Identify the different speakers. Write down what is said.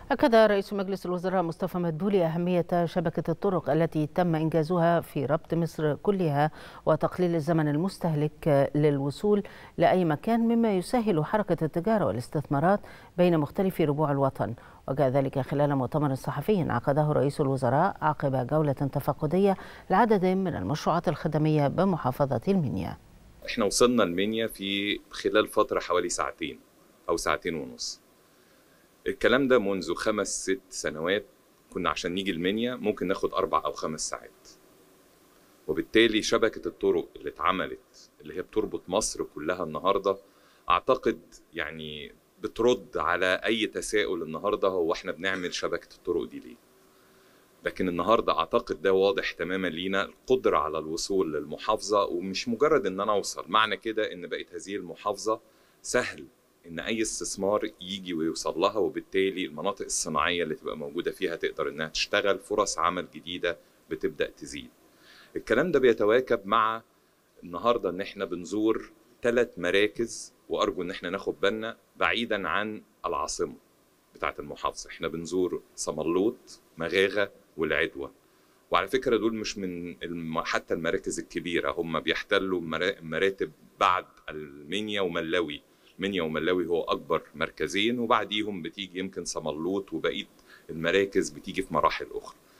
Speaker 1: أكد رئيس مجلس الوزراء مصطفى مدبولي أهمية شبكة الطرق التي تم إنجازها في ربط مصر كلها وتقليل الزمن المستهلك للوصول لأي مكان مما يسهل حركة التجارة والاستثمارات بين مختلف ربوع الوطن وجاء ذلك خلال مؤتمر صحفي عقده رئيس الوزراء عقب جولة تفقدية لعدد من المشروعات الخدمية بمحافظة المنيا
Speaker 2: احنا وصلنا المنيا في خلال فترة حوالي ساعتين أو ساعتين ونص الكلام ده منذ خمس ست سنوات كنا عشان نيجي المنيا ممكن ناخد أربع أو خمس ساعات وبالتالي شبكة الطرق اللي اتعملت اللي هي بتربط مصر كلها النهاردة أعتقد يعني بترد على أي تساؤل النهاردة هو احنا بنعمل شبكة الطرق دي ليه لكن النهارده اعتقد ده واضح تماما لينا القدره على الوصول للمحافظه ومش مجرد ان انا اوصل معنى كده ان بقت هذه المحافظه سهل ان اي استثمار يجي ويوصل لها وبالتالي المناطق الصناعيه اللي تبقى موجوده فيها تقدر انها تشتغل فرص عمل جديده بتبدا تزيد الكلام ده بيتواكب مع النهارده ان احنا بنزور ثلاث مراكز وارجو ان احنا ناخد بالنا بعيدا عن العاصمه بتاعه المحافظه احنا بنزور صملوط مغاغه والعدوى وعلى فكرة دول مش من الم... حتى المراكز الكبيرة هم بيحتلوا مرا... مراتب بعد المنيا وملاوي منيا وملاوي هو أكبر مركزين وبعديهم بتيجي يمكن صملوط وبقية المراكز بتيجي في مراحل أخرى